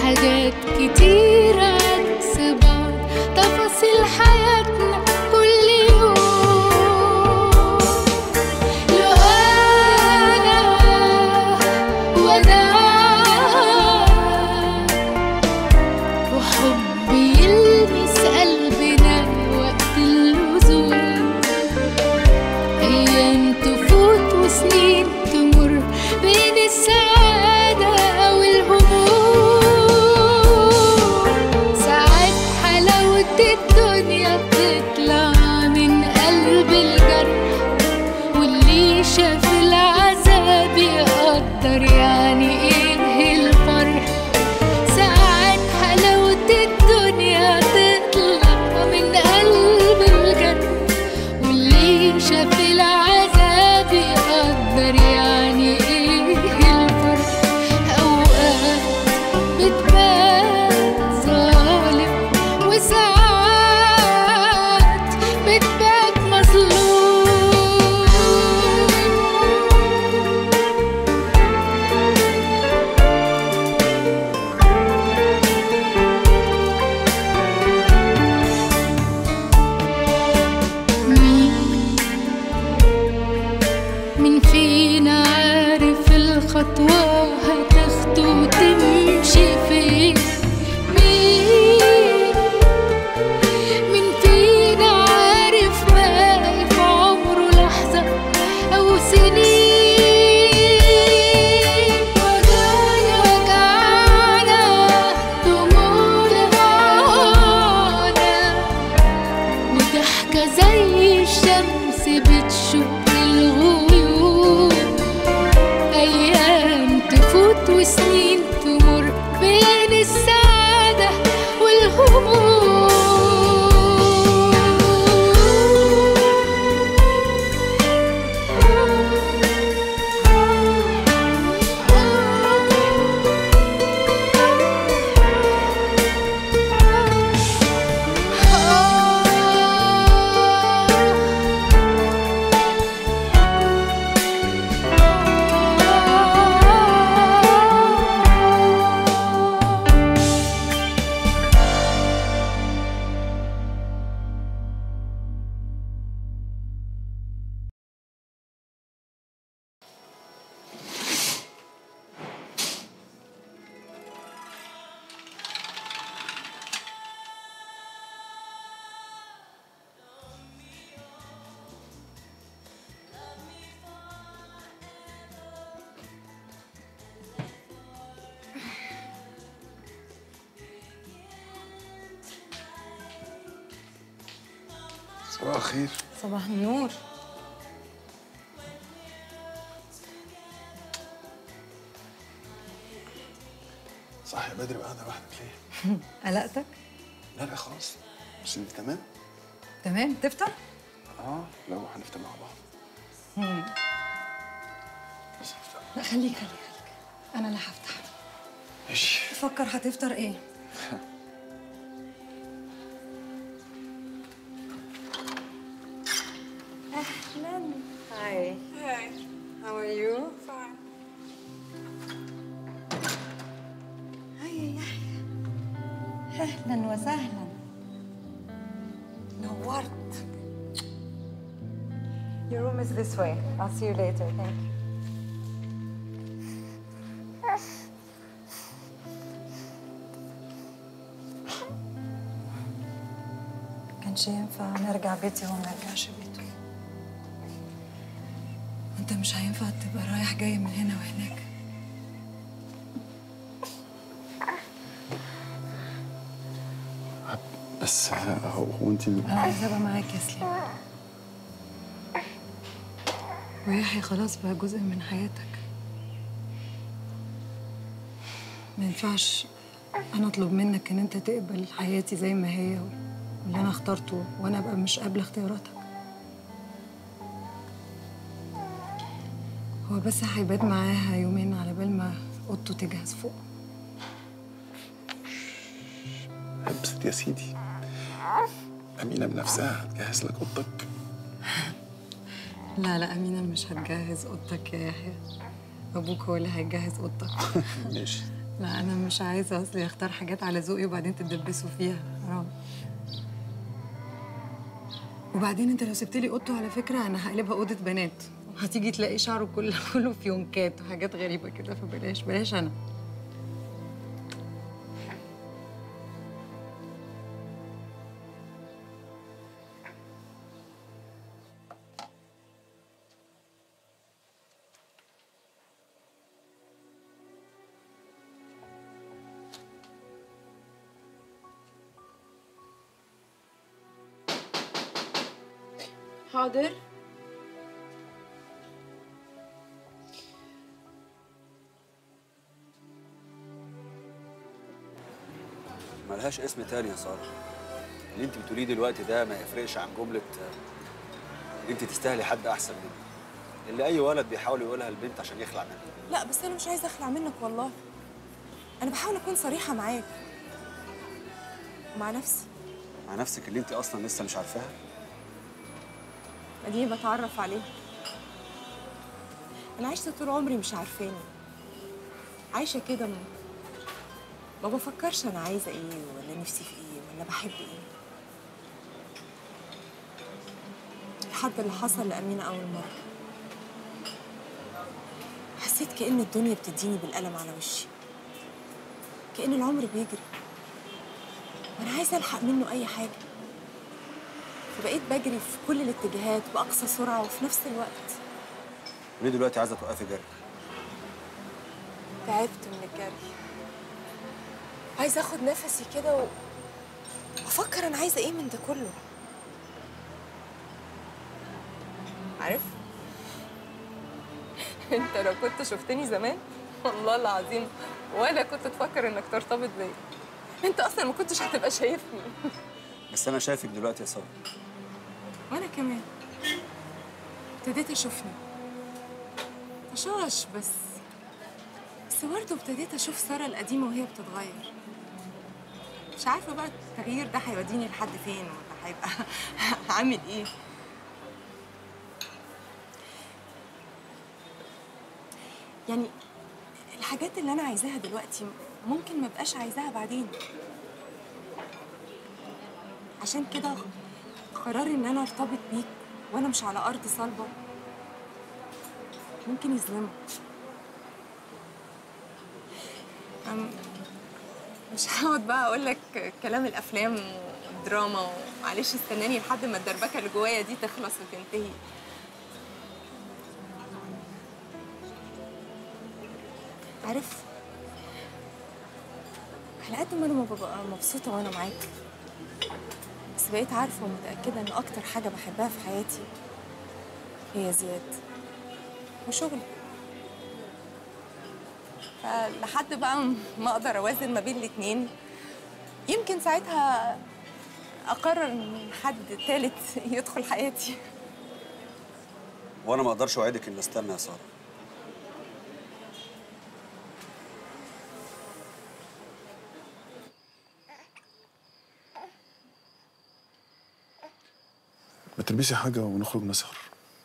حاجات كتير عكس بعض تفاصيل حياتنا كل يوم لو أنا وأنا وحب يلمس قلبنا وقت اللزوم أيام تفوت وسنين تمر بين السعادة والهموم ساعات حلاوة الدنيا بتطلع من قلب الجرح واللي شاف العذاب يقدر يعني ايه الفرح ساعات حلاوة الدنيا تطلع من قلب الجنة واللي شاف العذاب يقدر يعني ايه الفرق اوقات بتبان ظالم وساعات بتبان مظلوم مين مين فينا عارف الخطوة هتاخده وتمشي فين مين مين فينا عارف باقي في عمره لحظة أو سنين وجعنا وجعنا دموعنا معانا وضحكة زي الشمس بتشق الغيوم أيام تفوت وسنين تمر بين السعادة صباح الخير صباح النور صح يا بدري وقاعدة لوحدك ليه؟ قلقتك لا لا خلاص بس انت تمام؟ تمام تفطر اه لو هنفطر مع بعض بس نفطر لا خليك خليك خليك انا اللي هفتح ماشي فكر هتفطر ايه اهلا هاي Hi. How are you? Fine. هيا يا يحيى اهلا وسهلا نورت Your room is this way. I'll see you later. Thank you. كانش ينفع نرجع بيتي وما نرجعش بيته انت مش هينفع تبقى رايح جاي من هنا وهناك بس هو هو انت انا عايزه ابقى معاك يا سليم ويحيى خلاص بقى جزء من حياتك ما ينفعش انا اطلب منك ان انت تقبل حياتي زي ما هي واللي انا اخترته وانا ابقى مش قابله اختياراتك هو بس هيبات معاها يومين على بال ما اوضته تجهز فوق ابسط يا سيدي أمينة بنفسها هتجهز لك أوضتك لا لا أمينة مش هتجهز أوضتك يا يحيى أبوك هو اللي هيجهز أوضتك ماشي لا انا مش عايزه اصلي اختار حاجات على ذوقي وبعدين تدبسوا فيها حرام وبعدين انت لو سبت لي اوضته على فكره انا هقلبها اوضه بنات هتيجي تلاقي شعره كله كله فيونكات وحاجات غريبه كده فبلاش بلاش انا حاضر ملهاش اسم تاني يا ساره اللي انت بتقوليه دلوقتي ده ما يفرقش عن جمله آه، انت تستاهلي حد احسن مني اللي اي ولد بيحاول يقولها البنت عشان يخلع منها لا بس انا مش عايزه اخلع منك والله انا بحاول اكون صريحه معاك ومع نفسي مع نفسك اللي انت اصلا لسه مش عارفاها اديني بتعرف عليه انا عشت طول عمري مش عارفاني عايشه كده م- ما بفكرش انا عايزه ايه ولا نفسي في ايه ولا بحب ايه لحد اللي حصل لأمينة أول مرة حسيت كأن الدنيا بتديني بالقلم على وشي كأن العمر بيجري وأنا عايزة ألحق منه أي حاجة فبقيت بجري في كل الاتجاهات بأقصى سرعة وفي نفس الوقت ليه دلوقتي عايزه توقفي جري تعبت من الجري عايزة اخد نفسي كده و... وافكر انا عايزة ايه من ده كله عارف انت لو كنت شفتني زمان والله العظيم ولا كنت تفكر انك ترتبط بيا انت اصلا ما كنتش هتبقى شايفني بس انا شايفك دلوقتي يا ساره وانا كمان ابتديت اشوفني تشاش بس بس برضه ابتديت اشوف ساره القديمه وهي بتتغير مش عارفه بقى التغيير ده هيوديني لحد فين ولا هيبقى عامل ايه يعني الحاجات اللي انا عايزاها دلوقتي ممكن ما بقاش عايزاها بعدين عشان كده قرار ان انا ارتبط بيك وانا مش على ارض صلبه ممكن يظلمك أم مش هقعد بقى اقول لك كلام الافلام والدراما ومعلش استناني لحد ما الدربكه اللي جوايا دي تخلص وتنتهي عارف على قد ما انا ما ببقى مبسوطه وانا معاك بس بقيت عارفة ومتأكدة إن أكتر حاجة بحبها في حياتي هي زياد وشغلي فلحد بقى ما أقدر أوازن ما بين الاتنين يمكن ساعتها أقرر إن حد تالت يدخل حياتي وانا ما اقدرش اوعدك اني استنى يا ساره ما تلبسي حاجة ونخرج نسهر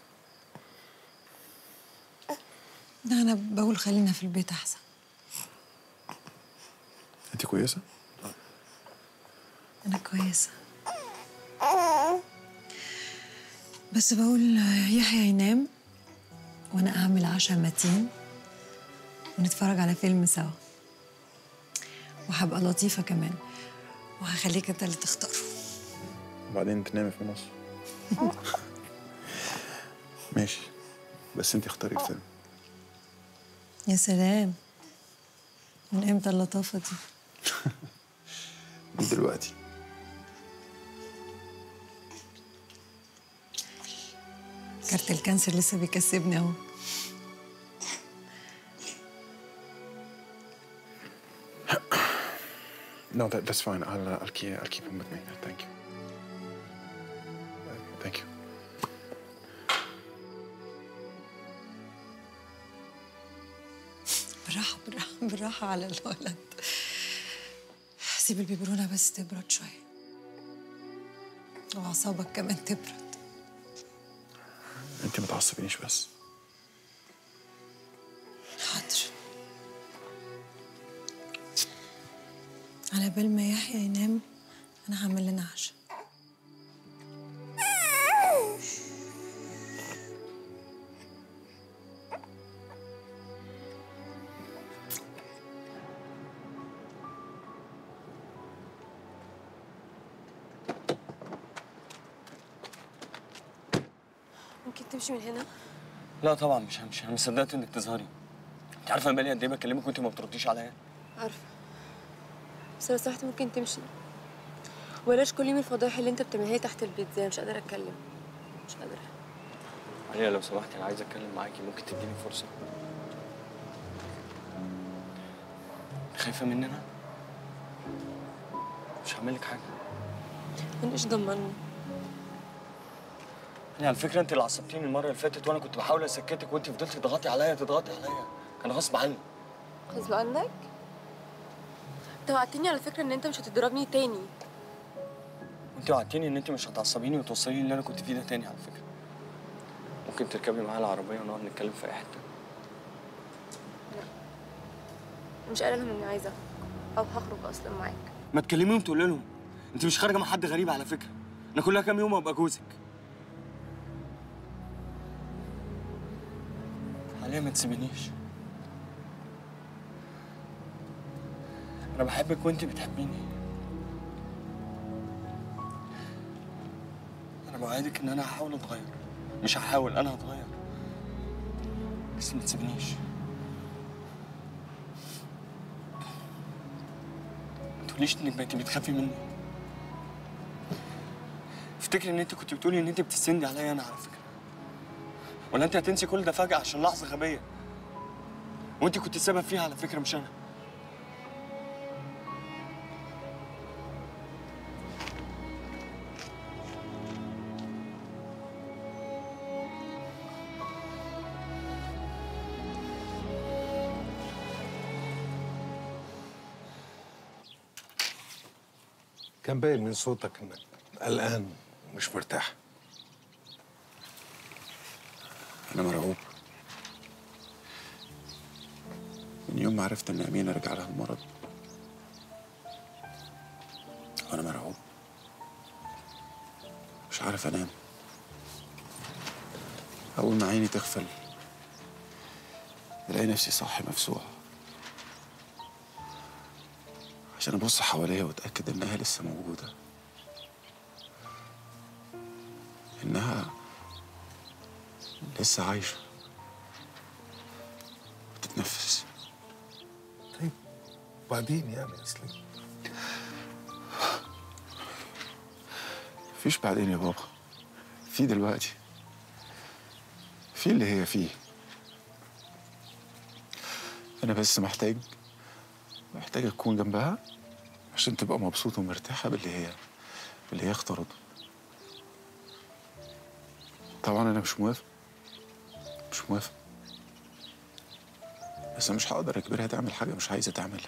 لا انا بقول خلينا في البيت احسن انت كويسة؟ انا كويسه بس بقول يحيى ينام وانا اعمل عشاء متين ونتفرج على فيلم سوا وهبقى لطيفه كمان وهخليك انت اللي تختاره وبعدين تنامي في النص ماشي بس انت اختاري الفيلم يا سلام من امتى اللطافه دي من دلوقتي كارت الكانسر لسه بيكسبني اهو No, that, that's fine. I'll, uh, I'll, keep, I'll keep him with me. Thank you. Uh, Thank you. بالراحه بالراحه بالراحه على الولد سيب البيبرونه بس تبرد شويه واعصابك كمان تبرد انت ما تعصبينيش بس حاضر على بال ما يحيى ينام انا هعمل لنا عشاء ممكن تمشي من هنا لا طبعا مش همشي انا ما صدقت انك تظهري انت عارفه انا بقالي قد ايه بكلمك وانت ما بترديش عليا عارفة بس لو سمحت ممكن تمشي بلاش كل يوم الفضايح اللي انت بتعملها لي تحت البيت زي مش قادرة اتكلم مش قادرة عليا لو سمحتي انا عايز اتكلم معاكي ممكن تديني فرصه خايفه مننا مش هعمل لك حاجه انا ايش ضمني يعني على فكره انت اللي عصبتيني المره اللي فاتت وانا كنت بحاول اسكتك وانت فضلتي تضغطي عليا تضغطي عليا كان غصب عني غصب عنك انت وعدتني على فكرة ان انت مش هتضربني تاني وانت وعدتيني ان انت مش هتعصبيني وتوصلي لي اللي انا كنت فيه ده تاني على فكره ممكن تركبي معايا العربيه ونقعد نتكلم في اي حته مش قايلة لهم اني عايزة او هخرج اصلا معاك ما تكلميهم تقول لهم انت مش خارجه مع حد غريب على فكره انا كلها كام يوم وابقى جوزك عليا ما تسيبنيش انا بحبك وانت بتحبيني انا بوعدك ان انا هحاول اتغير مش هحاول انا هتغير بس ما تسيبنيش ما تقوليش انك بقيتي بتخافي مني افتكري ان انت كنت بتقولي ان انت بتستندي عليا انا على فكره ولا انت هتنسي كل ده فجاه عشان لحظه غبيه وانت كنت السبب فيها على فكره مش انا كان باين من صوتك انك قلقان ومش مرتاح أنا مرعوب من يوم ما عرفت إن أمينة رجع لها المرض وأنا مرعوب مش عارف أنام أول ما عيني تغفل بلاقي نفسي صاحي مفزوع عشان أبص حواليا وأتأكد إنها لسه موجودة إنها لسه عايشة بتتنفس طيب وبعدين يعني اصلي مفيش بعدين يا بابا في دلوقتي في اللي هي فيه أنا بس محتاج محتاج أكون جنبها عشان تبقى مبسوطة ومرتاحة باللي هي باللي هي اختارته طبعا أنا مش موافق مش موافق بس أنا مش هقدر أجبرها تعمل حاجة مش عايزة تعملها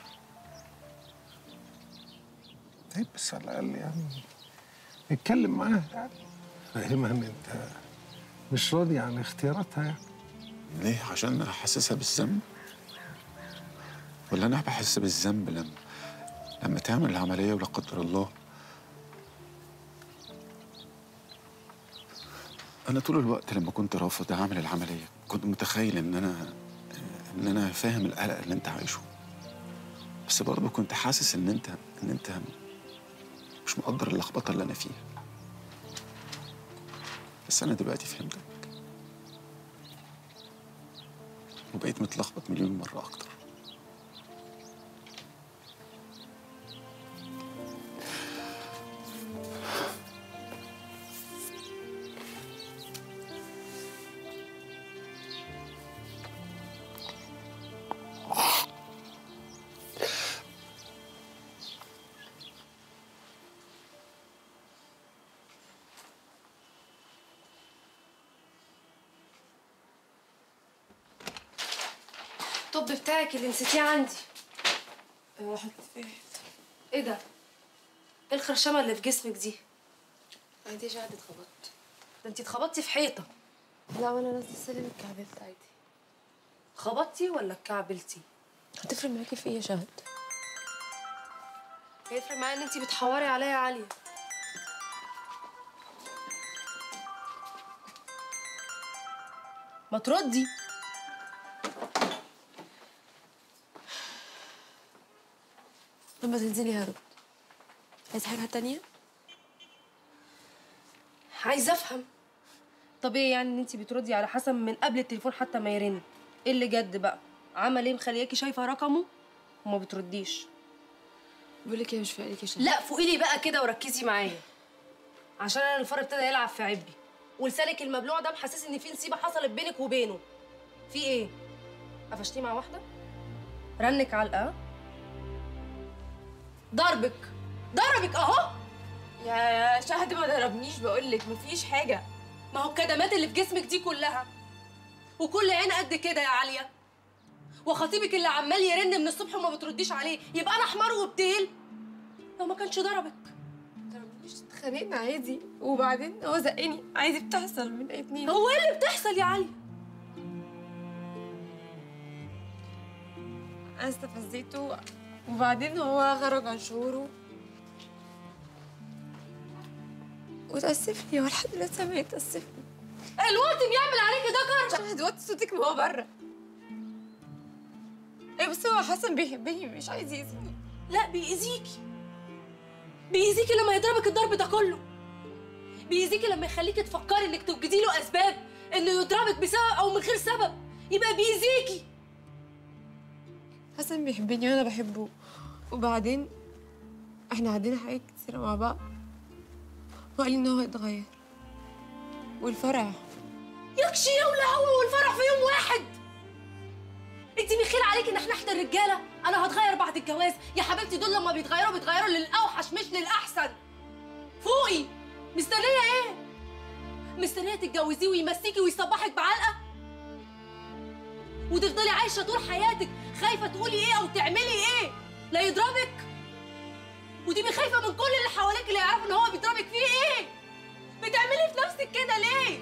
طيب بس على الاقل يعني اتكلم معاها يعني فاهمها ان انت مش راضي عن اختياراتها يعني ليه؟ عشان احسسها بالذنب؟ ولا انا بحس بالذنب لما لما تعمل العملية ولا قدر الله أنا طول الوقت لما كنت رافض أعمل العملية كنت متخيل إن أنا إن أنا فاهم القلق اللي أنت عايشه بس برضه كنت حاسس إن أنت إن أنت مش مقدر اللخبطة اللي أنا فيها بس أنا دلوقتي فهمتك وبقيت متلخبط مليون مرة أكتر الطب بتاعك اللي نسيتيه عندي راحت فين ايه ده ايه الخرشمه اللي في جسمك دي عادي شهد اتخبطت ده انت اتخبطتي في حيطه لا وانا نازله السلم اتكعبلت عادي خبطتي ولا اتكعبلتي هتفرق معاكي في ايه يا شهد هيفرق معايا ان انت بتحوري عليا يا عاليه ما تردي لما تنزلي هرب عايزة حاجة تانية؟ عايزه افهم طبيعي يعني ان انت بتردي على حسن من قبل التليفون حتى ما يرن ايه اللي جد بقى عمل ايه مخلياكي شايفه رقمه وما بترديش بقول لك ايه مش فايقلك يا شهد لا فوقي لي بقى كده وركزي معايا عشان انا الفار ابتدى يلعب في عبي ولسانك المبلوع ده محسس ان في نسيبه حصلت بينك وبينه في ايه قفشتيه مع واحده رنك علقه ضربك ضربك اهو يا شهد ما ضربنيش بقول لك مفيش حاجة ما هو الكدمات اللي في جسمك دي كلها وكل عين قد كده يا عاليه وخطيبك اللي عمال يرن من الصبح وما بترديش عليه يبقى انا حمار وبتيل لو ما كانش ضربك ضربنيش اتخانقنا عادي وبعدين هو زقني عادي بتحصل من اتنين هو ايه اللي بتحصل يا علي انا استفزيته وبعدين هو خرج عن شعوره وتأسف لي هو لحد دلوقتي ما يتأسفني الوقت بيعمل عليكي ده كرش شهد وطي صوتك وهو بره ايه بس هو حسن بيحبني مش عايز يأذيني لا بيأذيكي بيأذيكي لما يضربك الضرب ده كله بيأذيكي لما يخليكي تفكري انك توجدي له اسباب انه يضربك بسبب او من غير سبب يبقى بيأذيكي حسن بيحبني وانا بحبه وبعدين احنا عندنا حاجات كتيرة مع بعض وقال لي ان هو هيتغير والفرع يكشي يولع هو والفرح في يوم واحد انت بخير عليك ان احنا احنا الرجاله انا هتغير بعد الجواز يا حبيبتي دول لما بيتغيروا بيتغيروا للاوحش مش للاحسن فوقي مستنيه ايه مستنيه تتجوزيه ويمسيكي ويصبحك بعلقه وتفضلي عايشه طول حياتك خايفه تقولي ايه او تعملي ايه لا يضربك وتبقي خايفه من كل اللي حواليك اللي يعرفوا ان هو بيضربك فيه ايه بتعملي في نفسك كده ليه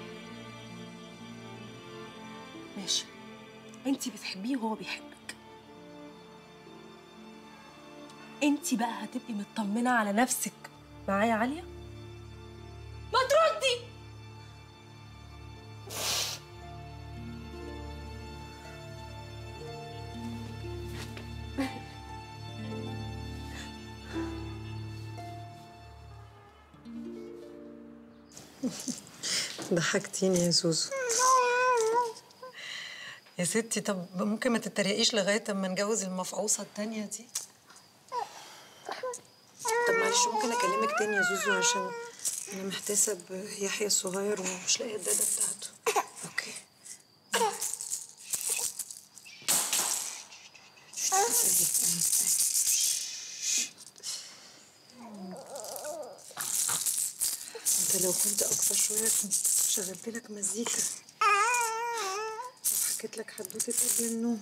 ماشي انت بتحبيه وهو بيحبك انت بقى هتبقي مطمنه على نفسك معايا عاليه ما تردي ضحكتيني يا زوزو يا ستي طب ممكن ما تتريقيش لغايه اما نجوز المفعوصه التانية دي طب معلش ممكن اكلمك تاني يا زوزو عشان انا محتاسه بيحيى الصغير ومش لاقيه الداده بتاعته اوكي انت لو كنت اكتر شويه كنت شغلت لك مزيكا وحكيت لك حدوته قبل النوم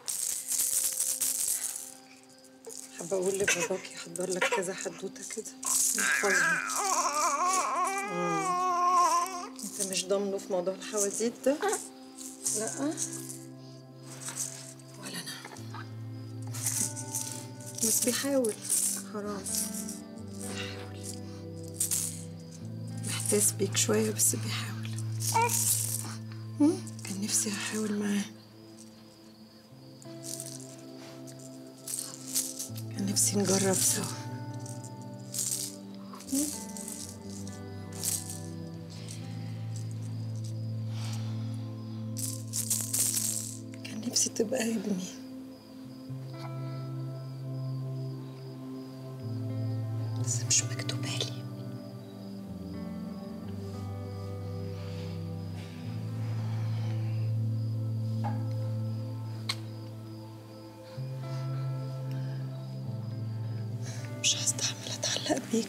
حابه اقول لباباك يحضر لك كذا حدوته كده نحفظهم مم. انت مش ضامنه في موضوع الحواديت ده لا ولا انا بس بيحاول حرام بيحاول محتاس بيك شوية بس بيحاول مم؟ كان نفسي أحاول معاه كان نفسي نجرب سوا مم؟ كان نفسي تبقى ابني بس مش مكتوبة لي مش هستحمل اتعلق بيك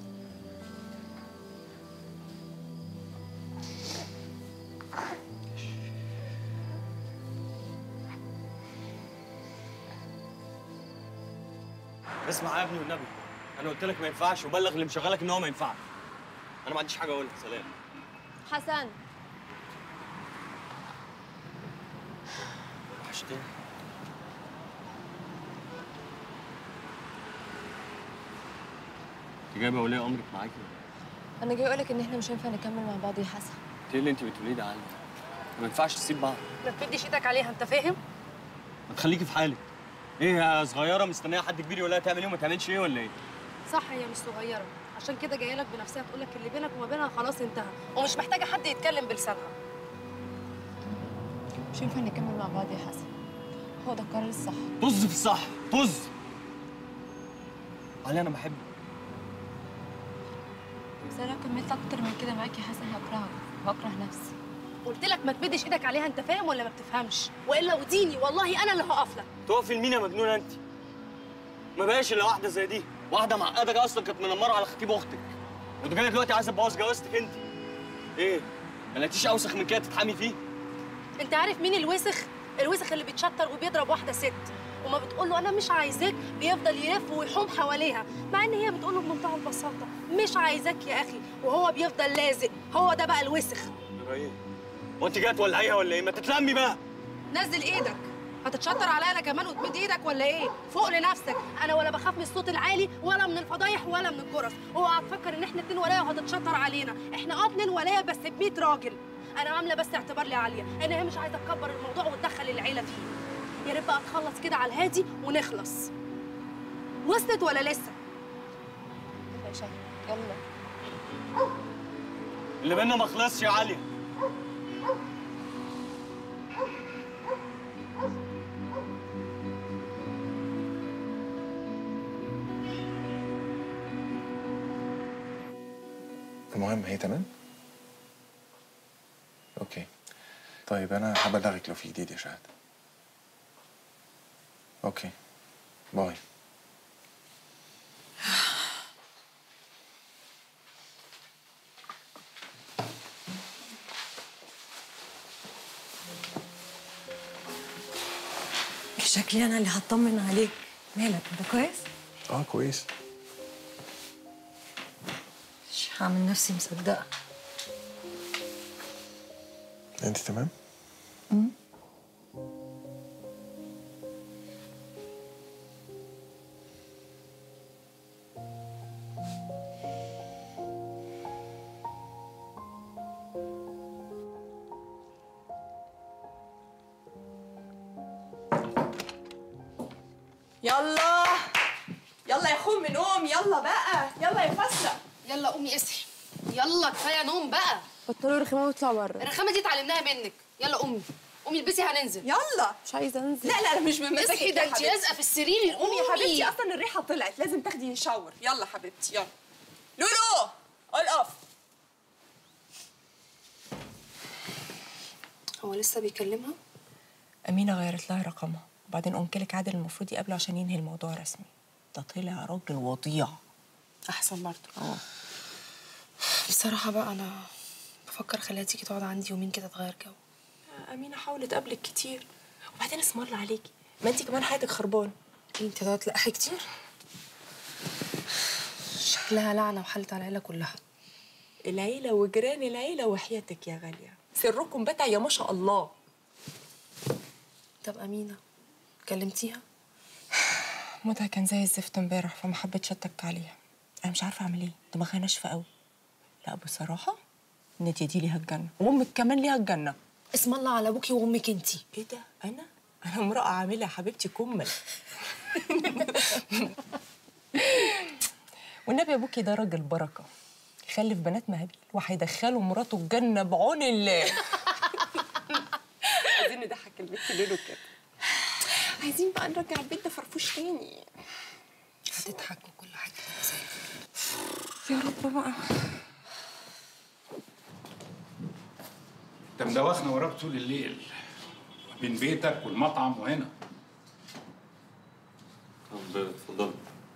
اسمع يا ابني والنبي انا قلت لك ما ينفعش وبلغ اللي مشغلك ان هو ما ينفعش انا ما عنديش حاجه اقولها سلام حسن وحشتني انت جايبه ولي امرك معاكي انا جاي اقولك ان احنا مش هينفع نكمل مع بعض يا حسن انت ايه اللي انت بتقوليه ده علي ما ينفعش تسيب بعض ما تمدش ايدك عليها انت فاهم ما تخليكي في حالك ايه يا صغيره مستنيه حد كبير يقول لها تعمل ايه وما تعملش ايه ولا ايه صح هي مش صغيره عشان كده جايه لك بنفسها تقول لك اللي بينك وما بينها خلاص انتهى ومش محتاجه حد يتكلم بلسانها مش هينفع نكمل مع بعض يا حسن هو ده القرار الصح طز في الصح طز علي انا بحبك بس انا لو كملت اكتر من كده معاك يا حسن هكرهك وهكره نفسي قلت لك ما تمدش ايدك عليها انت فاهم ولا ما بتفهمش والا وديني والله انا اللي هقف لك تقفي لمين يا مجنونه انت ما بقاش الا واحده زي دي واحده معقده اصلا كانت منمره على خطيب اختك وانت جايه دلوقتي عايزه تبوظ جوازتك انت ايه ما لقيتيش اوسخ من كده تتحامي فيه انت عارف مين الوسخ الوسخ اللي بيتشطر وبيضرب واحده ست وما بتقول له انا مش عايزاك بيفضل يلف ويحوم حواليها مع ان هي بتقول له بمنتهى البساطه مش عايزاك يا اخي وهو بيفضل لازق هو ده بقى الوسخ يبقى ايه وانت جايه تولعيها ولا ايه ما تتلمي بقى نزل ايدك هتتشطر عليا انا كمان وتمد ايدك ولا ايه فوق لنفسك انا ولا بخاف من الصوت العالي ولا من الفضايح ولا من الجرس اوعى تفكر ان احنا اتنين ولايه وهتتشطر علينا احنا اه اتنين ولايه بس ب 100 راجل انا عامله بس اعتبار لي عاليه ان هي مش عايزه تكبر الموضوع وتدخل العيله فيه يا ريت بقى تخلص كده على الهادي ونخلص وصلت ولا لسه يا شهر يلا اللي بينا ما خلصش يا علي المهم هي تمام؟ اوكي طيب انا هبلغك لو في جديد يا شهد اوكي باي شكلي انا اللي هطمن عليك مالك انت كويس اه كويس مش هعمل نفسي مصدقه انت تمام؟ يلا يلا يا خم نوم يلا بقى يلا يا فسة يلا قومي اصحي يلا كفايه نوم بقى بطلوا الرخامه واطلع بره الرخامه دي اتعلمناها منك يلا قومي قومي البسي هننزل يلا مش عايزه انزل لا لا لا مش بمزاجك اصحي ده يا انت حبيبتي. لازقه في السرير قومي يا قومي حبيبتي اصلا الريحه طلعت لازم تاخدي شاور يلا حبيبتي يلا لولو القف هو لسه بيكلمها أمينة غيرت لها رقمها وبعدين أنكلك عادل المفروض يقابله عشان ينهي الموضوع رسمي ده طلع راجل وضيع احسن برضه اه بصراحه بقى انا بفكر اخليها تيجي تقعد عندي يومين كده تغير جو أمينة حاولت قبلك كتير وبعدين اسم الله عليكي ما انت كمان حياتك خربان انت هتقعد تلقحي كتير شكلها لعنه وحلت على العيله كلها العيلة وجيران العيلة وحياتك يا غالية سركم بتع يا ما شاء الله طب امينه كلمتيها مودها كان زي الزفت امبارح فما حبيتش اتك عليها انا مش عارفه اعمل ايه دماغها ناشفه قوي لا بصراحه ناديه دي ليها الجنه وامك كمان ليها الجنه اسم الله على ابوكي وامك انتي ايه ده انا انا امراه عامله يا حبيبتي كمل والنبي ابوكي ده راجل بركه يخلف بنات مهابيل وهيدخلوا مراته الجنه بعون الله عايزين نضحك البيت ليلو كده عايزين بقى نرجع البيت ده فرفوش تاني هتضحك وكل حاجه تبقى زي الفل يا رب بقى انت مدوخنا وراك طول الليل بين بيتك والمطعم وهنا طب اتفضل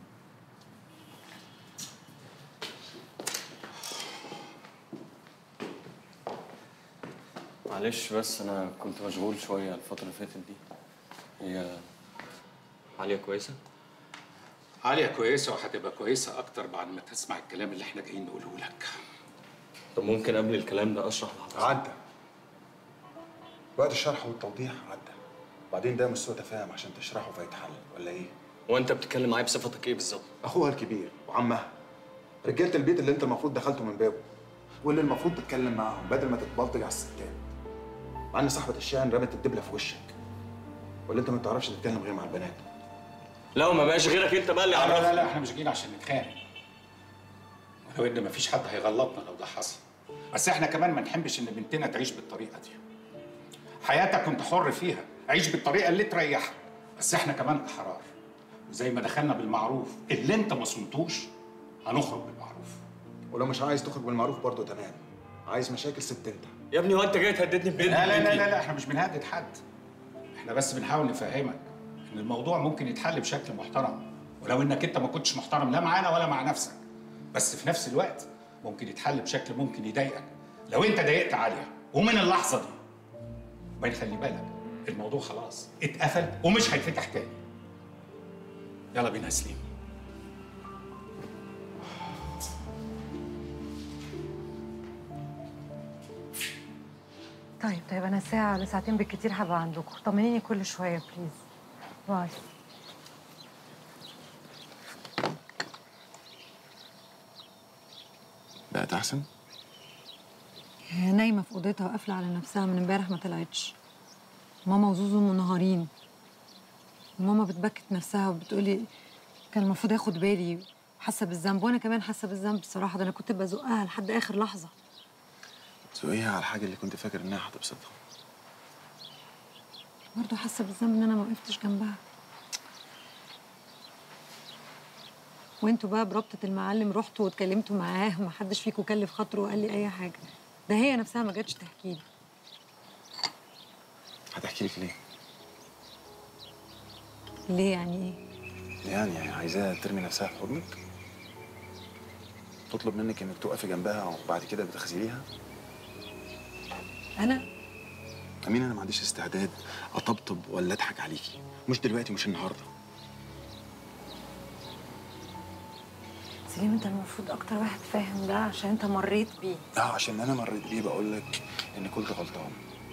معلش بس انا كنت مشغول شويه الفتره اللي فاتت دي هي عاليه كويسه عالية كويسة وهتبقى كويسة أكتر بعد ما تسمع الكلام اللي احنا جايين نقوله لك طب ممكن قبل الكلام ده اشرح لحضرتك عدى وقت الشرح والتوضيح عدى بعدين ده مش سوء تفاهم عشان تشرحه فيتحل ولا ايه؟ هو انت بتتكلم معايا بصفتك ايه بالظبط اخوها الكبير وعمها رجاله البيت اللي انت المفروض دخلته من بابه واللي المفروض تتكلم معاهم بدل ما تتبلطج على الستات مع ان صاحبه الشأن رمت الدبله في وشك ولا انت ما بتعرفش تتكلم غير مع البنات لا وما بقاش غيرك انت بقى اللي لا لا عرفني لا احنا مش جايين عشان نتخانق ولو ان مفيش حد هيغلطنا لو ده حصل بس احنا كمان ما نحبش ان بنتنا تعيش بالطريقه دي حياتك كنت حر فيها عيش بالطريقه اللي تريحك بس احنا كمان احرار وزي ما دخلنا بالمعروف اللي انت ما صمتوش هنخرج بالمعروف ولو مش عايز تخرج بالمعروف برضه تمام عايز مشاكل ست انت يا ابني هو انت جاي تهددني ببنت لا لا لا بنتي؟ لا, لا احنا مش بنهدد حد احنا بس بنحاول نفهمك ان الموضوع ممكن يتحل بشكل محترم ولو انك انت ما كنتش محترم لا معانا ولا مع نفسك بس في نفس الوقت ممكن يتحل بشكل ممكن يضايقك لو انت ضايقت عاليه ومن اللحظه دي باين خلي بالك الموضوع خلاص اتقفل ومش هيتفتح تاني يلا بينا يا سليم طيب طيب انا ساعه ولا ساعتين بالكتير هبقى عندكم طمنيني كل شويه بليز باي بقت احسن هي نايمه في اوضتها وقافله على نفسها من امبارح ما طلعتش ماما وزوزو منهارين ماما بتبكت نفسها وبتقولي كان المفروض اخد بالي حاسه بالذنب وانا كمان حاسه بالذنب بصراحه ده انا كنت بزقها لحد اخر لحظه سوقيها على الحاجه اللي كنت فاكر انها هتبسطها برضه حاسه بالذنب ان انا ما وقفتش جنبها وانتوا بقى بربطة المعلم رحتوا واتكلمتوا معاه ومحدش فيكم كلف خاطره وقال لي اي حاجه ده هي نفسها ما جاتش تحكي لي هتحكي لك ليه؟ ليه يعني ايه يعني يعني عايزاها ترمي نفسها في حضنك؟ تطلب منك انك تقفي جنبها وبعد كده بتخذليها؟ انا امين انا ما عنديش استعداد اطبطب ولا اضحك عليكي مش دلوقتي مش النهارده سليم انت المفروض اكتر واحد فاهم ده عشان انت مريت بيه اه عشان انا مريت بيه بقول لك ان كنت غلطان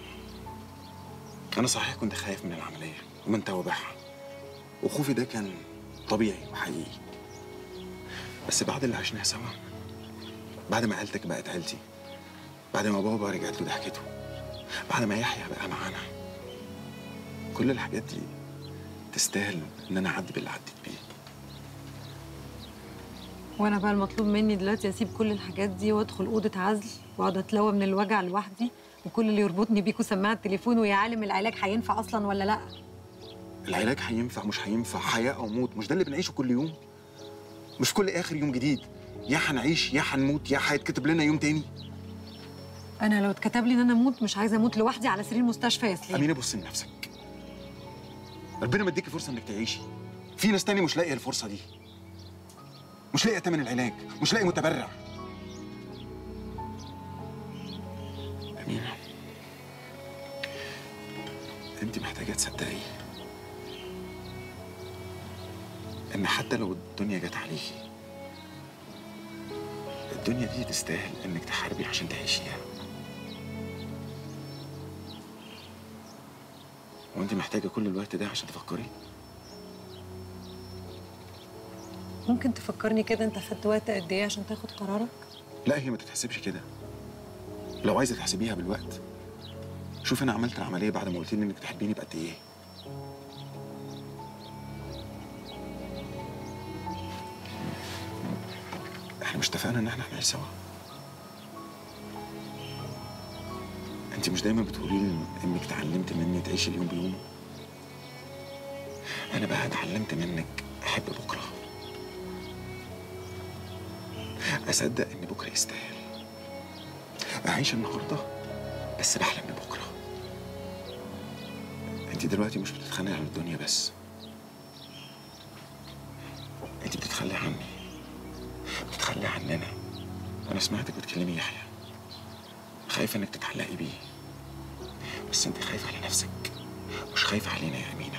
انا صحيح كنت خايف من العمليه ومن توابعها وخوفي ده كان طبيعي وحقيقي بس بعد اللي عشناه سوا بعد ما عيلتك بقت عيلتي بعد ما بابا رجعت له ضحكته بعد ما يحيى بقى معانا كل الحاجات دي تستاهل ان انا اعدي باللي عديت بيه وانا بقى المطلوب مني دلوقتي اسيب كل الحاجات دي وادخل اوضه عزل واقعد اتلوى من الوجع لوحدي وكل اللي يربطني بيكوا سماعه التليفون ويا عالم العلاج هينفع اصلا ولا لا العلاج هينفع مش هينفع حياه او موت مش ده اللي بنعيشه كل يوم مش كل اخر يوم جديد يا هنعيش يا هنموت يا هيتكتب لنا يوم تاني انا لو اتكتب لي ان انا اموت مش عايزه اموت لوحدي على سرير مستشفى يا سليم امينه بص لنفسك ربنا مديكي فرصه انك تعيشي في ناس تاني مش لاقيه الفرصه دي مش لاقيه تمن العلاج مش لاقي متبرع امينه انت محتاجه تصدقي ان حتى لو الدنيا جت عليكي الدنيا دي تستاهل انك تحاربي عشان تعيشيها وانت محتاجه كل الوقت ده عشان تفكري ممكن تفكرني كده انت خدت وقت قد ايه عشان تاخد قرارك لا هي ما تتحسبش كده لو عايزه تحسبيها بالوقت شوف انا عملت العمليه بعد ما قلت لي انك تحبيني بقد ايه احنا مش اتفقنا ان احنا هنعيش سوا انت مش دايما بتقولي لي انك اتعلمت مني تعيشي اليوم بيومه انا بقى اتعلمت منك احب بكره اصدق ان بكره يستاهل اعيش النهارده بس بحلم ببكره انت دلوقتي مش بتتخانقي على الدنيا بس انت بتتخلي عني بتتخلي عننا انا سمعتك بتكلمي يحيى خايفه انك تتعلقي بيه بس انت خايفه على نفسك مش خايفه علينا يا امينه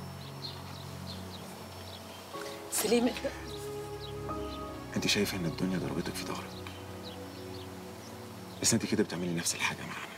سليم انت شايفه ان الدنيا ضربتك في ظهرك بس انت كده بتعملي نفس الحاجه معانا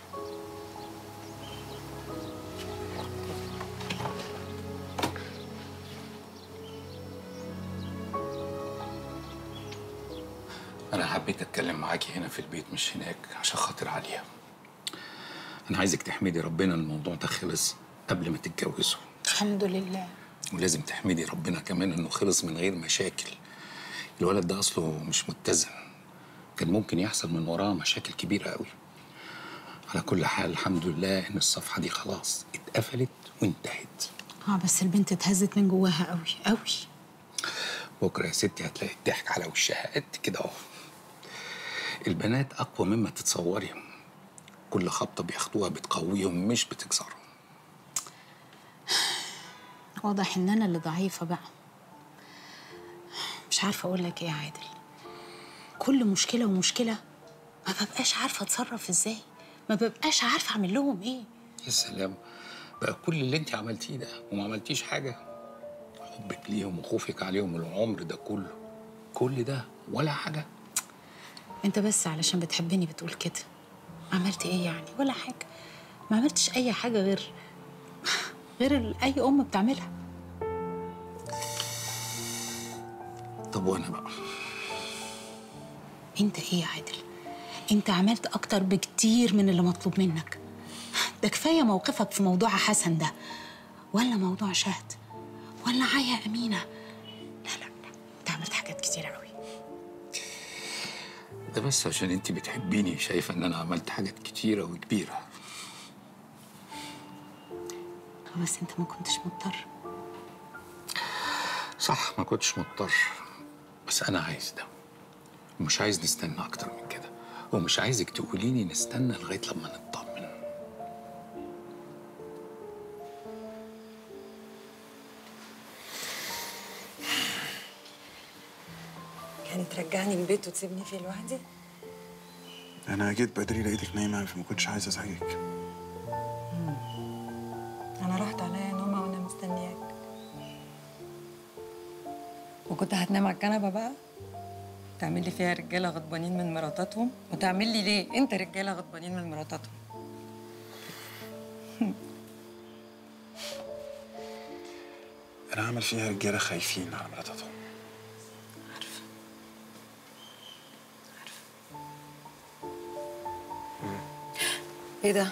انا حبيت اتكلم معاكي هنا في البيت مش هناك عشان خاطر عليها انا عايزك تحمدي ربنا إن الموضوع ده خلص قبل ما تتجوزوا الحمد لله ولازم تحمدي ربنا كمان انه خلص من غير مشاكل الولد ده اصله مش متزن كان ممكن يحصل من وراه مشاكل كبيره قوي على كل حال الحمد لله ان الصفحه دي خلاص اتقفلت وانتهت اه بس البنت اتهزت من جواها قوي قوي بكره يا ستي هتلاقي الضحك على وشها قد كده اهو البنات اقوى مما تتصوري كل خبطه بياخدوها بتقويهم مش بتكسرهم واضح ان انا اللي ضعيفه بقى مش عارفه اقول لك ايه يا عادل كل مشكله ومشكله ما ببقاش عارفه اتصرف ازاي ما ببقاش عارفه اعمل لهم ايه يا سلام بقى كل اللي انت عملتيه ده وما عملتيش حاجه حبك ليهم وخوفك عليهم العمر ده كله كل ده ولا حاجه انت بس علشان بتحبني بتقول كده عملت ايه يعني ولا حاجه ما عملتش اي حاجه غير غير اللي اي ام بتعملها طب وانا بقى انت ايه يا عادل انت عملت اكتر بكتير من اللي مطلوب منك ده كفايه موقفك في موضوع حسن ده ولا موضوع شهد ولا عيا امينه لا لا لا انت عملت حاجات كتير قوي ده بس عشان انت بتحبيني شايفه ان انا عملت حاجات كتيره وكبيره بس انت ما كنتش مضطر صح ما كنتش مضطر بس انا عايز ده ومش عايز نستنى اكتر من كده ومش عايزك تقولي لي نستنى لغايه لما نطمن يعني ترجعني البيت وتسيبني فيه لوحدي انا جيت بدري لقيتك نايمه فما كنتش عايز ازعجك انا رحت عليا نومه وانا مستنياك وكنت هتنام على الكنبه بقى تعمل لي فيها رجاله غضبانين من مراتاتهم وتعمل لي ليه انت رجاله غضبانين من مراتاتهم انا عامل فيها رجاله خايفين على مراتاتهم ايه ده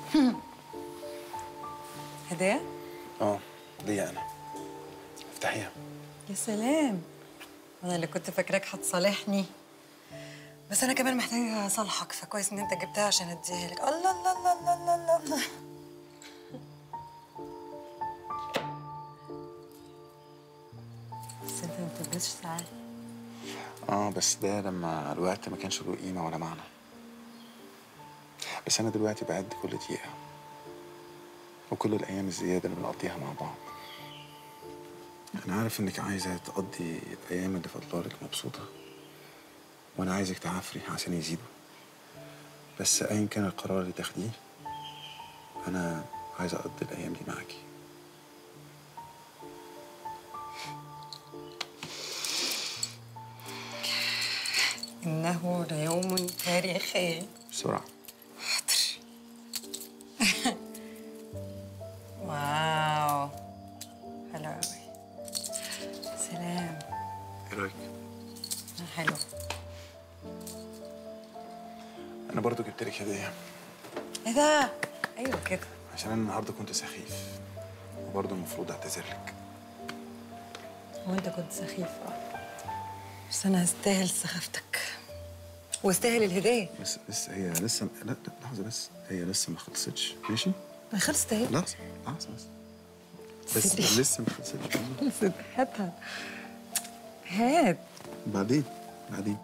هدايا اه ليا انا افتحيها يا سلام انا اللي كنت فاكراك هتصالحني بس انا كمان محتاجه اصالحك فكويس ان انت جبتها عشان اديها لك الله الله الله الله الله الله, الله. بس انت ما بتلبسش ساعات اه بس ده لما الوقت ما كانش له قيمه ولا معنى بس انا دلوقتي بعد كل دقيقه وكل الايام الزياده اللي بنقضيها مع بعض انا عارف انك عايزه تقضي الايام اللي فاضلالك مبسوطه وانا عايزك تعافري عشان يزيدوا بس ايا كان القرار اللي تاخديه انا عايز اقضي الايام دي معاكي انه ليوم تاريخي بسرعه واو حلو قوي سلام ايه رايك حلو انا برضو جبت لك هديه ايه ده ايوه كده عشان انا النهارده كنت سخيف وبرضه المفروض اعتذر لك هو انت كنت سخيف اه بس انا هستاهل سخافتك واستاهل الهديه بس بس هي لسه لا لا لحظه بس هي لسه ما خلصتش ماشي ما خلصت اهي لحظه لحظه بس بس سيدي. لسه ما خلصتش خلصت هاتها هات بعدين بعدين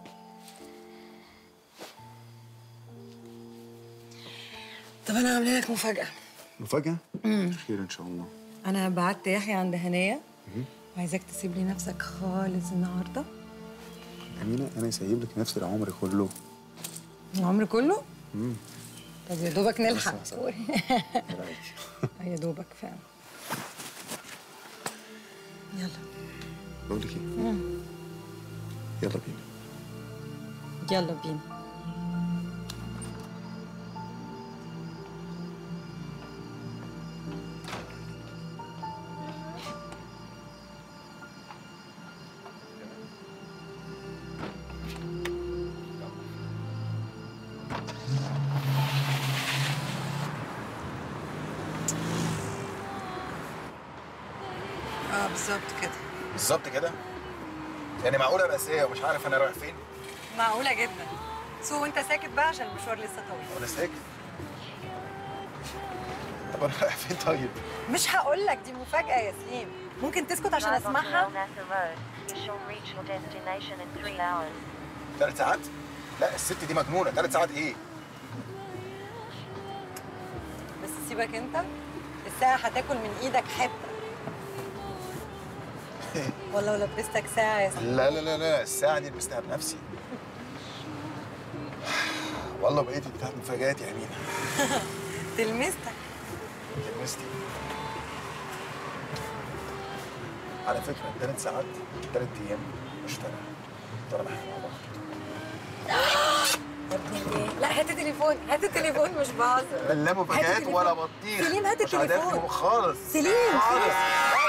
طب انا عامله لك مفاجاه مفاجاه امم خير ان شاء الله انا بعت يحيى عند هنيه وعايزاك تسيب لي نفسك خالص النهارده امينه انا سايب لك نفس العمر كله العمر كله امم طب يا دوبك نلحق بس- بس- ايه رايك يا دوبك فعلا يلا بقول لك ايه مم. يلا بينا يلا بينا بالظبط كده بالظبط كده يعني معقوله ابقى سايق ومش عارف انا رايح فين معقولة جدا سو وانت ساكت بقى عشان المشوار لسه طويل وانا ساكت طب انا رايح فين طيب مش هقول لك دي مفاجأة يا سليم ممكن تسكت عشان اسمعها ثلاث ساعات لا الست دي مجنونه ثلاث ساعات ايه بس سيبك انت الساعة هتاكل من ايدك حتة ولا لو لبستك ساعة يا سليم لا لا لا لا الساعه دي لبستها بنفسي والله بقيتي بتاعت مفاجآت يا امينه تلمستك لمستي على فكره ثلاث ساعات ثلاث ايام مش ثلاث طالما احنا مع بعض يا ابن الايه لا هات التليفون هات التليفون مش بهزر لا مفاجآت هات ولا التليفون. بطيخ سليم هات مش هداك التليفون خالص سليم خالص